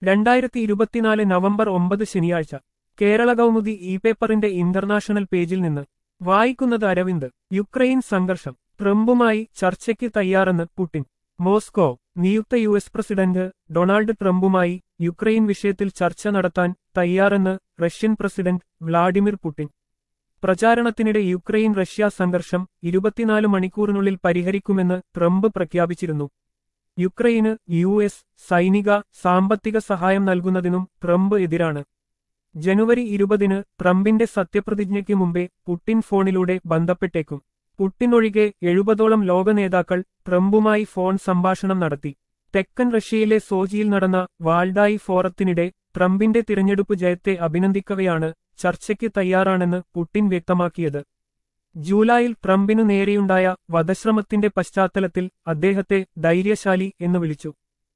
രണ്ടായിരത്തി ഇരുപത്തിനാല് നവംബർ ഒമ്പത് ശനിയാഴ്ച കേരള കൗമുദി ഇ പേപ്പറിന്റെ ഇന്റർനാഷണൽ പേജിൽ നിന്ന് വായിക്കുന്നത് അരവിന്ദ് യുക്രൈൻ സംഘർഷം ട്രംപുമായി ചർച്ചയ്ക്ക് തയ്യാറെന്ന് പുടിൻ മോസ്കോ നിയുക്ത യു എസ് പ്രസിഡന്റ് ഡൊണാൾഡ് ട്രംപുമായി യുക്രൈൻ വിഷയത്തിൽ ചർച്ച നടത്താൻ തയ്യാറെന്ന് റഷ്യൻ പ്രസിഡന്റ് വ്ളാഡിമിർ പുടിൻ പ്രചാരണത്തിനിടെ യുക്രൈൻ റഷ്യ സംഘർഷം ഇരുപത്തിനാല് മണിക്കൂറിനുള്ളിൽ പരിഹരിക്കുമെന്ന് ട്രംപ് പ്രഖ്യാപിച്ചിരുന്നു യുക്രൈന് യു എസ് സൈനിക സാമ്പത്തിക സഹായം നൽകുന്നതിനും ട്രംപ് എതിരാണ് ജനുവരി ഇരുപതിന് ട്രംപിന്റെ സത്യപ്രതിജ്ഞയ്ക്ക് മുമ്പേ പുടിൻ ഫോണിലൂടെ ബന്ധപ്പെട്ടേക്കും പുടിൻ ഒഴികെ എഴുപതോളം ലോക നേതാക്കൾ ട്രംപുമായി ഫോൺ സംഭാഷണം നടത്തി തെക്കൻ റഷ്യയിലെ സോജിയിൽ നടന്ന വാൾഡായി ഫോറത്തിനിടെ ട്രംപിന്റെ തിരഞ്ഞെടുപ്പ് ജയത്തെ അഭിനന്ദിക്കവെയാണ് ചർച്ചയ്ക്ക് തയ്യാറാണെന്ന് പുടിൻ വ്യക്തമാക്കിയത് ജൂലൈയിൽ ട്രംപിനു നേരെയുണ്ടായ വധശ്രമത്തിന്റെ പശ്ചാത്തലത്തിൽ അദ്ദേഹത്തെ ധൈര്യശാലി എന്ന് വിളിച്ചു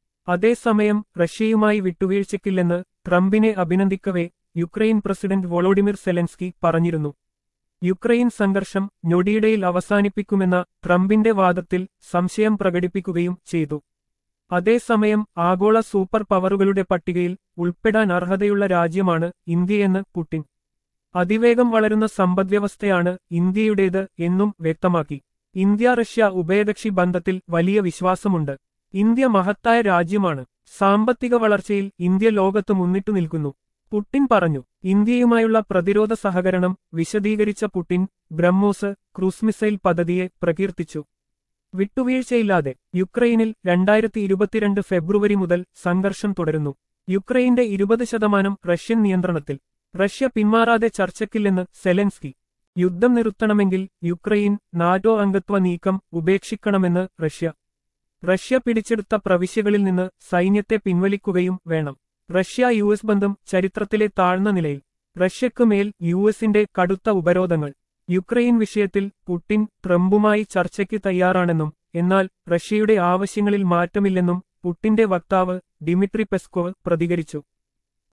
അതേസമയം റഷ്യയുമായി വിട്ടുവീഴ്ചയ്ക്കില്ലെന്ന് ട്രംപിനെ അഭിനന്ദിക്കവേ യുക്രൈൻ പ്രസിഡന്റ് വൊളോഡിമിർ സെലൻസ്കി പറഞ്ഞിരുന്നു യുക്രൈൻ സംഘർഷം ഞൊടിയിടയിൽ അവസാനിപ്പിക്കുമെന്ന ട്രംപിന്റെ വാദത്തിൽ സംശയം പ്രകടിപ്പിക്കുകയും ചെയ്തു അതേസമയം ആഗോള സൂപ്പർ പവറുകളുടെ പട്ടികയിൽ ഉൾപ്പെടാൻ അർഹതയുള്ള രാജ്യമാണ് ഇന്ത്യയെന്ന് പുടിൻ അതിവേഗം വളരുന്ന സമ്പദ്വ്യവസ്ഥയാണ് ഇന്ത്യയുടേത് എന്നും വ്യക്തമാക്കി ഇന്ത്യ റഷ്യ ഉഭയകക്ഷി ബന്ധത്തിൽ വലിയ വിശ്വാസമുണ്ട് ഇന്ത്യ മഹത്തായ രാജ്യമാണ് സാമ്പത്തിക വളർച്ചയിൽ ഇന്ത്യ ലോകത്ത് മുന്നിട്ടു നിൽക്കുന്നു പുടിൻ പറഞ്ഞു ഇന്ത്യയുമായുള്ള പ്രതിരോധ സഹകരണം വിശദീകരിച്ച പുടിൻ ബ്രഹ്മോസ് ക്രൂസ് മിസൈൽ പദ്ധതിയെ പ്രകീർത്തിച്ചു വിട്ടുവീഴ്ചയില്ലാതെ യുക്രൈനിൽ രണ്ടായിരത്തി ഇരുപത്തിരണ്ട് ഫെബ്രുവരി മുതൽ സംഘർഷം തുടരുന്നു യുക്രൈന്റെ ഇരുപത് ശതമാനം റഷ്യൻ നിയന്ത്രണത്തിൽ റഷ്യ പിന്മാറാതെ ചർച്ചയ്ക്കില്ലെന്ന് സെലൻസ്കി യുദ്ധം നിർത്തണമെങ്കിൽ യുക്രൈൻ നാറ്റോ അംഗത്വ നീക്കം ഉപേക്ഷിക്കണമെന്ന് റഷ്യ റഷ്യ പിടിച്ചെടുത്ത പ്രവിശ്യകളിൽ നിന്ന് സൈന്യത്തെ പിൻവലിക്കുകയും വേണം റഷ്യ യു എസ് ബന്ധം ചരിത്രത്തിലെ താഴ്ന്ന നിലയിൽ റഷ്യക്ക് മേൽ യു എസിന്റെ കടുത്ത ഉപരോധങ്ങൾ യുക്രൈൻ വിഷയത്തിൽ പുടിൻ ട്രംപുമായി ചർച്ചയ്ക്ക് തയ്യാറാണെന്നും എന്നാൽ റഷ്യയുടെ ആവശ്യങ്ങളിൽ മാറ്റമില്ലെന്നും പുടിന്റെ വക്താവ് ഡിമിട്രി പെസ്കോവ് പ്രതികരിച്ചു